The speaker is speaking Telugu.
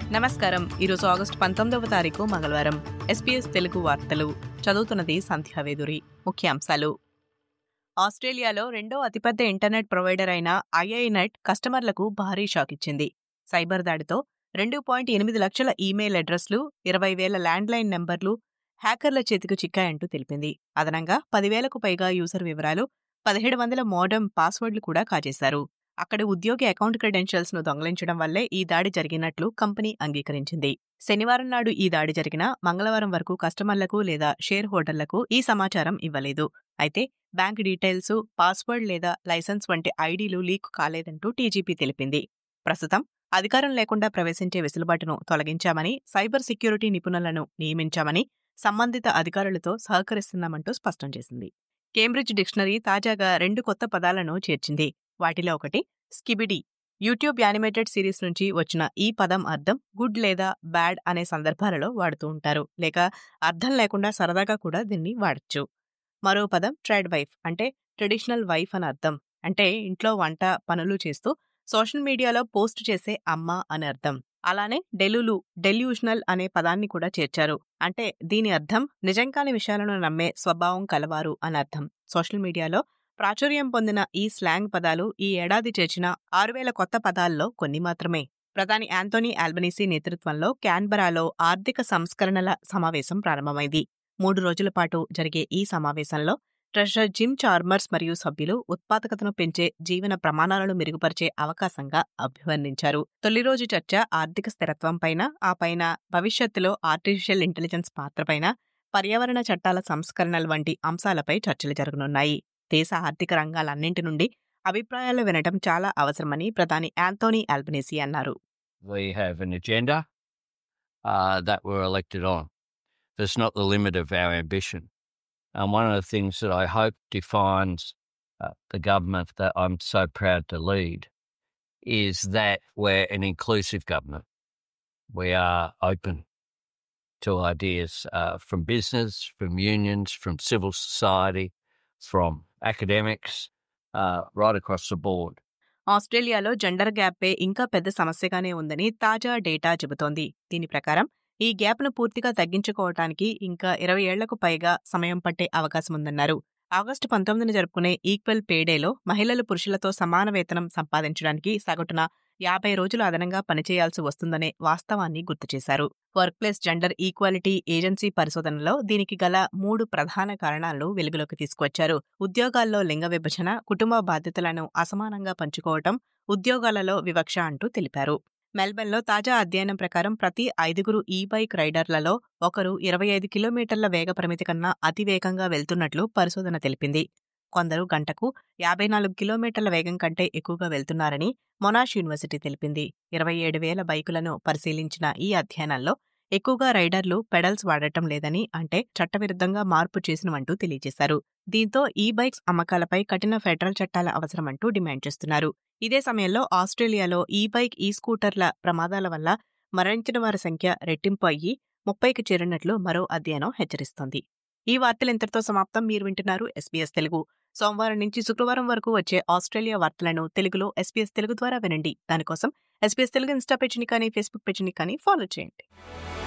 నమస్కారం ఈరోజు ఆగస్టు పంతొమ్మిదవ తారీఖు మంగళవారం ఎస్పీఎస్ తెలుగు వార్తలు చదువుతున్నది సంధ్యావేదురి ముఖ్యాంశాలు ఆస్ట్రేలియాలో రెండో అతిపెద్ద ఇంటర్నెట్ ప్రొవైడర్ అయిన ఐఐనెట్ కస్టమర్లకు భారీ షాక్ ఇచ్చింది సైబర్ దాడితో రెండు పాయింట్ ఎనిమిది లక్షల ఈమెయిల్ అడ్రస్లు ఇరవై వేల ల్యాండ్లైన్ నెంబర్లు హ్యాకర్ల చేతికి చిక్కాయంటూ తెలిపింది అదనంగా పదివేలకు పైగా యూజర్ వివరాలు పదిహేడు వందల మోడమ్ పాస్వర్డ్లు కూడా కాజేశారు అక్కడి ఉద్యోగి అకౌంట్ క్రెడెన్షియల్స్ ను దొంగలించడం వల్లే ఈ దాడి జరిగినట్లు కంపెనీ అంగీకరించింది శనివారం నాడు ఈ దాడి జరిగిన మంగళవారం వరకు కస్టమర్లకు లేదా షేర్ హోల్డర్లకు ఈ సమాచారం ఇవ్వలేదు అయితే బ్యాంక్ డీటెయిల్స్ పాస్వర్డ్ లేదా లైసెన్స్ వంటి ఐడీలు లీక్ కాలేదంటూ టీజీపీ తెలిపింది ప్రస్తుతం అధికారం లేకుండా ప్రవేశించే వెసులుబాటును తొలగించామని సైబర్ సెక్యూరిటీ నిపుణులను నియమించామని సంబంధిత అధికారులతో సహకరిస్తున్నామంటూ స్పష్టం చేసింది కేంబ్రిడ్జ్ డిక్షనరీ తాజాగా రెండు కొత్త పదాలను చేర్చింది వాటిలో ఒకటి స్కిబిడి యూట్యూబ్ యానిమేటెడ్ సిరీస్ నుంచి వచ్చిన ఈ పదం అర్థం గుడ్ లేదా బ్యాడ్ అనే సందర్భాలలో వాడుతూ ఉంటారు లేక అర్థం లేకుండా సరదాగా కూడా దీన్ని వాడచ్చు మరో పదం ట్రైడ్ వైఫ్ అంటే ట్రెడిషనల్ వైఫ్ అని అర్థం అంటే ఇంట్లో వంట పనులు చేస్తూ సోషల్ మీడియాలో పోస్ట్ చేసే అమ్మ అని అర్థం అలానే డెలులు డెల్యూషనల్ అనే పదాన్ని కూడా చేర్చారు అంటే దీని అర్థం నిజం కాని విషయాలను నమ్మే స్వభావం కలవారు అని అర్థం సోషల్ మీడియాలో ప్రాచుర్యం పొందిన ఈ స్లాంగ్ పదాలు ఈ ఏడాది చేర్చిన ఆరు వేల కొత్త పదాల్లో కొన్ని మాత్రమే ప్రధాని యాంతోనీ ఆల్బనీసీ నేతృత్వంలో క్యాన్బరాలో ఆర్థిక సంస్కరణల సమావేశం ప్రారంభమైంది మూడు రోజుల పాటు జరిగే ఈ సమావేశంలో ట్రెషరర్ జిమ్ చార్మర్స్ మరియు సభ్యులు ఉత్పాదకతను పెంచే జీవన ప్రమాణాలను మెరుగుపరిచే అవకాశంగా అభివర్ణించారు తొలి రోజు చర్చ ఆర్థిక స్థిరత్వం పైన ఆ పైన భవిష్యత్తులో ఆర్టిఫిషియల్ ఇంటెలిజెన్స్ పాత్రపైన పర్యావరణ చట్టాల సంస్కరణల వంటి అంశాలపై చర్చలు జరగనున్నాయి దేశ ఆర్థిక రంగాలన్నింటి నుండి అభిప్రాయాలు వినడం చాలా అవసరమని ప్రధాని యాంతోనీ ఆల్బనీసీ అన్నారు we have an agenda uh, that we're elected on. That's not the limit of our ambition. And one of the things that I hope defines uh, the government that I'm so proud to lead is that we're an inclusive government. We are open to ideas uh, from business, from unions, from civil society, from academics, uh, right across the board. ఆస్ట్రేలియాలో జెండర్ గ్యాప్పే ఇంకా పెద్ద సమస్యగానే ఉందని తాజా డేటా చెబుతోంది దీని ప్రకారం ఈ గ్యాప్ను పూర్తిగా తగ్గించుకోవటానికి ఇంకా ఇరవై ఏళ్లకు పైగా సమయం పట్టే అవకాశం ఉందన్నారు ఆగస్టు పంతొమ్మిదిన జరుపుకునే ఈక్వల్ పేడేలో మహిళలు పురుషులతో సమాన వేతనం సంపాదించడానికి సగటున యాభై రోజులు అదనంగా పనిచేయాల్సి వస్తుందనే వాస్తవాన్ని గుర్తు చేశారు workplace gender equality agency పరిశోధనలో దీనికి గల మూడు ప్రధాన కారణాలను వెలుగులోకి తీసుకువచ్చారు ఉద్యోగాల్లో లింగ విభజన కుటుంబ బాధ్యతలను అసమానంగా పంచుకోవటం ఉద్యోగాలలో వివక్ష అంటూ తెలిపారు మెల్బర్న్లో తాజా అధ్యయనం ప్రకారం ప్రతి ఐదుగురు ఈ బైక్ రైడర్లలో ఒకరు ఇరవై ఐదు కిలోమీటర్ల వేగ పరిమితి కన్నా అతి వేగంగా వెళ్తున్నట్లు పరిశోధన తెలిపింది కొందరు గంటకు యాభై నాలుగు కిలోమీటర్ల వేగం కంటే ఎక్కువగా వెళ్తున్నారని మొనాష్ యూనివర్సిటీ తెలిపింది ఇరవై ఏడు వేల బైకులను పరిశీలించిన ఈ అధ్యయనంలో ఎక్కువగా రైడర్లు పెడల్స్ వాడటం లేదని అంటే చట్టవిరుద్ధంగా మార్పు చేసినవంటూ తెలియజేశారు దీంతో ఈ బైక్స్ అమ్మకాలపై కఠిన ఫెడరల్ చట్టాల అవసరమంటూ డిమాండ్ చేస్తున్నారు ఇదే సమయంలో ఆస్ట్రేలియాలో ఈ బైక్ ఈ స్కూటర్ల ప్రమాదాల వల్ల మరణించిన వారి సంఖ్య రెట్టింపు అయ్యి ముప్పైకి చేరినట్లు మరో అధ్యయనం హెచ్చరిస్తోంది ఈ వార్తలు ఇంతటితో సమాప్తం మీరు వింటున్నారు ఎస్బీఎస్ తెలుగు సోమవారం నుంచి శుక్రవారం వరకు వచ్చే ఆస్ట్రేలియా వార్తలను తెలుగులో ఎస్బీఎస్ తెలుగు ద్వారా వినండి దానికోసం ఎస్బీఎస్ తెలుగు ఇన్స్టా పేజీని కానీ ఫేస్బుక్ పేజీని కానీ ఫాలో చేయండి